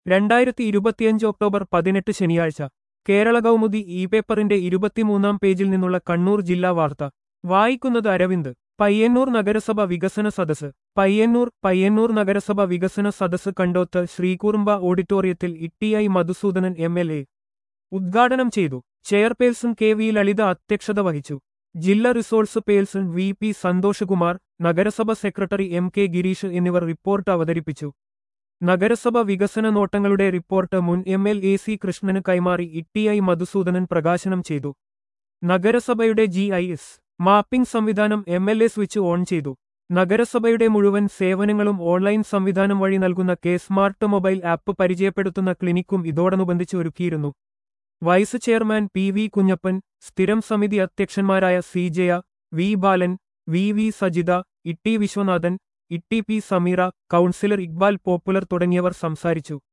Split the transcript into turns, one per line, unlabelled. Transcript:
രണ്ടായിരത്തി ഇരുപത്തിയഞ്ച് ഒക്ടോബർ പതിനെട്ട് ശനിയാഴ്ച കേരള കൗമുദി ഇ പേപ്പറിന്റെ ഇരുപത്തിമൂന്നാം പേജിൽ നിന്നുള്ള കണ്ണൂർ ജില്ലാ വാർത്ത വായിക്കുന്നത് അരവിന്ദ് പയ്യന്നൂർ നഗരസഭ വികസന സദസ് പയ്യന്നൂർ പയ്യന്നൂർ നഗരസഭ വികസന സദസ് കണ്ടോത്ത് ശ്രീകുറുമ്പ ഓഡിറ്റോറിയത്തിൽ T I Madhusoodanan M L A ഉദ്ഘാടനം ചെയ്തു ചെയർപേഴ്സൺ കെ വി ലളിത അധ്യക്ഷത വഹിച്ചു ജില്ലാ resource person V P Santhoshkumar നഗരസഭ സെക്രട്ടറി എം കെ ഗിരീഷ് എന്നിവർ റിപ്പോർട്ട് അവതരിപ്പിച്ചു നഗരസഭ വികസന നോട്ടങ്ങളുടെ റിപ്പോർട്ട് മുൻ എം എൽ എ സി കൃഷ്ണന് കൈമാറി ഇട്ടിഐ മധുസൂദനൻ പ്രകാശനം ചെയ്തു നഗരസഭയുടെ ജി ഐ എസ് മാപ്പിംഗ് സംവിധാനം M L A switch on ചെയ്തു നഗരസഭയുടെ മുഴുവൻ സേവനങ്ങളും ഓൺലൈൻ സംവിധാനം വഴി നൽകുന്ന കെ സ്മാർട്ട് മൊബൈൽ ആപ്പ് പരിചയപ്പെടുത്തുന്ന ക്ലിനിക്കും ഇതോടനുബന്ധിച്ച് ഒരുക്കിയിരുന്നു vice chairman P V Kunhappan സ്ഥിരം സമിതി അധ്യക്ഷന്മാരായ C Jaya V Balan V V Sajitha T Viswanathan T P Sameera councillor Iqbal popular തുടങ്ങിയവർ സംസാരിച്ചു